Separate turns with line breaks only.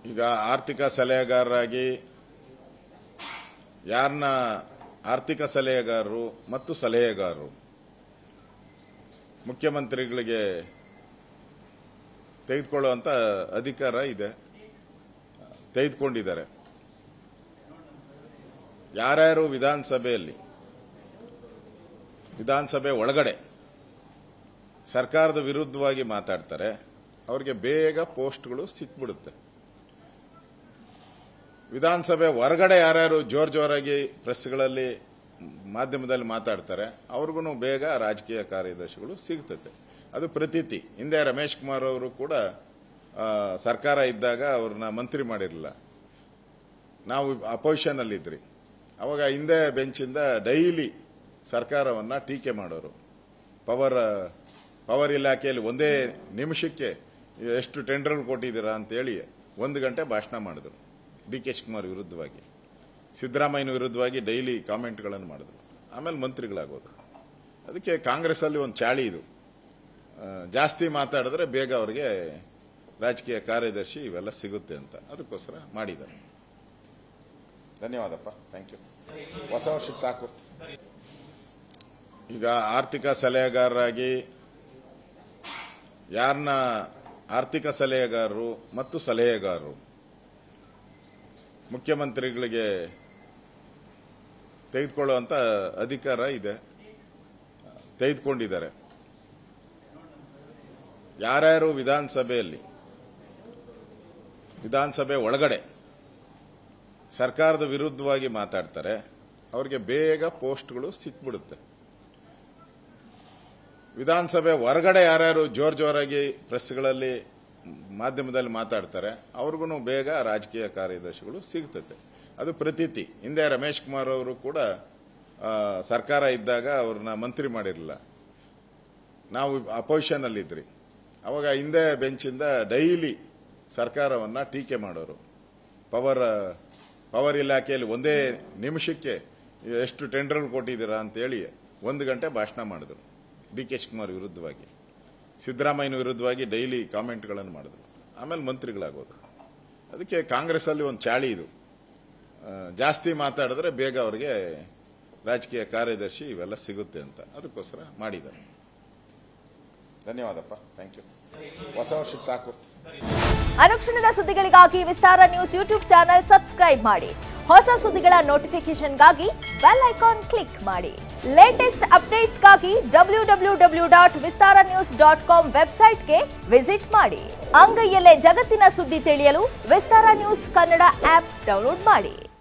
ಈಗ ಆರ್ಥಿಕ ಸಲಹೆಗಾರರಾಗಿ ಯಾರನ್ನ ಆರ್ಥಿಕ ಸಲಹೆಗಾರರು ಮತ್ತು ಸಲಹೆಗಾರರು ಮುಖ್ಯಮಂತ್ರಿಗಳಿಗೆ ತೆಗೆದುಕೊಳ್ಳುವಂತ ಅಧಿಕಾರ ಇದೆ ತೆಗೆದುಕೊಂಡಿದ್ದಾರೆ ಯಾರ್ಯಾರು ವಿಧಾನಸಭೆಯಲ್ಲಿ ವಿಧಾನಸಭೆ ಒಳಗಡೆ ಸರ್ಕಾರದ ವಿರುದ್ಧವಾಗಿ ಮಾತಾಡ್ತಾರೆ ಅವರಿಗೆ ಬೇಗ ಪೋಸ್ಟ್ಗಳು ಸಿಕ್ಬಿಡುತ್ತೆ ವಿಧಾನಸಭೆ ಹೊರಗಡೆ ಯಾರ್ಯಾರು ಜೋರ್ ಜೋರಾಗಿ ಪ್ರೆಸ್ಗಳಲ್ಲಿ ಮಾಧ್ಯಮದಲ್ಲಿ ಮಾತಾಡ್ತಾರೆ ಅವ್ರಿಗೂ ಬೇಗ ರಾಜಕೀಯ ಕಾರ್ಯದರ್ಶಿಗಳು ಸಿಗ್ತದೆ ಅದು ಪ್ರತೀತಿ ಹಿಂದೆ ರಮೇಶ್ ಕುಮಾರ್ ಅವರು ಕೂಡ ಆ, ಸರ್ಕಾರ ಇದ್ದಾಗ ಅವ್ರನ್ನ ಮಂತ್ರಿ ಮಾಡಿರಲಿಲ್ಲ ನಾವು ಅಪೋಸಿಷನ್ ಅಲ್ಲಿದ್ರಿ ಅವಾಗ ಹಿಂದೆ ಬೆಂಚಿಂದ ಡೈಲಿ ಸರ್ಕಾರವನ್ನ ಟೀಕೆ ಮಾಡೋರು ಪವರ್ ಪವರ್ ಇಲಾಖೆಯಲ್ಲಿ ಒಂದೇ ನಿಮಿಷಕ್ಕೆ ಎಷ್ಟು ಟೆಂಡರ್ಗಳು ಕೊಟ್ಟಿದ್ದೀರಾ ಅಂತೇಳಿ ಒಂದು ಗಂಟೆ ಭಾಷಣ ಮಾಡಿದ್ರು ಡಿ ಕೆ ಶಿವಕುಮಾರ್ ವಿರುದ್ಧವಾಗಿ ಸಿದ್ದರಾಮಯ್ಯನ ವಿರುದ್ಧವಾಗಿ ಡೈಲಿ ಕಾಮೆಂಟ್ಗಳನ್ನು ಮಾಡಿದ್ರು ಆಮೇಲೆ ಮಂತ್ರಿಗಳಾಗೋದು ಅದಕ್ಕೆ ಕಾಂಗ್ರೆಸ್ ಅಲ್ಲಿ ಒಂದು ಚಾಳಿ ಇದು ಆ, ಜಾಸ್ತಿ ಮಾತಾಡಿದ್ರೆ ಬೇಗ ಅವರಿಗೆ ರಾಜಕೀಯ ಕಾರ್ಯದರ್ಶಿ ಇವೆಲ್ಲ ಸಿಗುತ್ತೆ ಅಂತ ಅದಕ್ಕೋಸ್ಕರ ಮಾಡಿದ್ದಾರೆ ಧನ್ಯವಾದಪ್ಪ ಥ್ಯಾಂಕ್ ಯು ಹೊಸ ವರ್ಷಕ್ಕೆ ಸಾಕು ಈಗ ಆರ್ಥಿಕ ಸಲಹೆಗಾರರಾಗಿ ಯಾರನ್ನ ಆರ್ಥಿಕ ಸಲಹೆಗಾರರು ಮತ್ತು ಸಲಹೆಗಾರರು ಮುಖ್ಯಮಂತ್ರಿಗಳಿಗೆ ತೆಗೆದುಕೊಳ್ಳುವಂತ ಅಧಿಕಾರ ಇದೆ ತೆಗೆದುಕೊಂಡಿದ್ದಾರೆ ಯಾರ್ಯಾರು ವಿಧಾನಸಭೆಯಲ್ಲಿ ವಿಧಾನಸಭೆ ಒಳಗಡೆ ಸರ್ಕಾರದ ವಿರುದ್ಧವಾಗಿ ಮಾತಾಡ್ತಾರೆ ಅವರಿಗೆ ಬೇಗ ಪೋಸ್ಟ್ಗಳು ಸಿಕ್ಬಿಡುತ್ತೆ ವಿಧಾನಸಭೆ ಹೊರಗಡೆ ಯಾರ್ಯಾರು ಜೋರ್ ಜೋರಾಗಿ ಪ್ರೆಸ್ಗಳಲ್ಲಿ ಮಾಧ್ಯಮದಲ್ಲಿ ಮಾತಾಡ್ತಾರೆ ಅವ್ರಿಗೂ ಬೇಗ ರಾಜಕೀಯ ಕಾರ್ಯದರ್ಶಿಗಳು ಸಿಗ್ತದೆ ಅದು ಪ್ರತೀತಿ ಹಿಂದೆ ರಮೇಶ್ ಕುಮಾರ್ ಅವರು ಕೂಡ ಆ, ಸರ್ಕಾರ ಇದ್ದಾಗ ಅವ್ರನ್ನ ಮಂತ್ರಿ ಮಾಡಿರಲಿಲ್ಲ ನಾವು ಅಪೋಸಿಷನ್ ಅಲ್ಲಿದ್ರಿ ಅವಾಗ ಹಿಂದೆ ಬೆಂಚಿಂದ ಡೈಲಿ ಸರ್ಕಾರವನ್ನ ಟೀಕೆ ಮಾಡೋರು ಪವರ್ ಪವರ್ ಇಲಾಖೆಯಲ್ಲಿ ಒಂದೇ ನಿಮಿಷಕ್ಕೆ ಎಷ್ಟು ಟೆಂಡರ್ಗಳು ಕೊಟ್ಟಿದ್ದೀರಾ ಅಂತೇಳಿ ಒಂದು ಗಂಟೆ ಭಾಷಣ ಮಾಡಿದ್ರು ಡಿ ಕೆ ಶಿವಕುಮಾರ್ ವಿರುದ್ಧವಾಗಿ ಸಿದ್ದರಾಮಯ್ಯನ ವಿರುದ್ಧವಾಗಿ ಡೈಲಿ ಕಾಮೆಂಟ್ಗಳನ್ನು ಮಾಡಿದ್ರು ಆಮೇಲೆ ಮಂತ್ರಿಗಳಾಗೋದು ಅದಕ್ಕೆ ಕಾಂಗ್ರೆಸ್ ಅಲ್ಲಿ ಒಂದು ಚಾಳಿ ಇದು ಆ, ಜಾಸ್ತಿ ಮಾತಾಡಿದ್ರೆ ಬೇಗ ಅವರಿಗೆ ರಾಜಕೀಯ ಕಾರ್ಯದರ್ಶಿ ಇವೆಲ್ಲ ಸಿಗುತ್ತೆ ಅಂತ ಅದಕ್ಕೋಸ್ಕರ ಮಾಡಿದ್ದಾರೆ ಧನ್ಯವಾದಪ್ಪ ಥ್ಯಾಂಕ್ ಯು ಹೊಸ ವರ್ಷಕ್ಕೆ ಸಾಕು
ಅನುಕ್ಷಣದ ಸುದ್ದಿಗಳಿಗಾಗಿ Vistara news YouTube channel subscribe ಮಾಡಿ ಹೊಸ ಸುದ್ದಿಗಳ ನೋಟಿಫಿಕೇಶನ್ಗಾಗಿ ಬೆಲ್ ಐಕಾನ್ ಕ್ಲಿಕ್ ಮಾಡಿ ಲೇಟೆಸ್ಟ್ ಅಪ್ಡೇಟ್ಸ್ಗಾಗಿ W W W dot Vistara news dot com ವೆಬ್ಸೈಟ್ಗೆ ವಿಸಿಟ್ ಮಾಡಿ ಅಂಗೈಯಲ್ಲೇ ಜಗತ್ತಿನ ಸುದ್ದಿ ತಿಳಿಯಲು Vistara news Kannada app download ಮಾಡಿ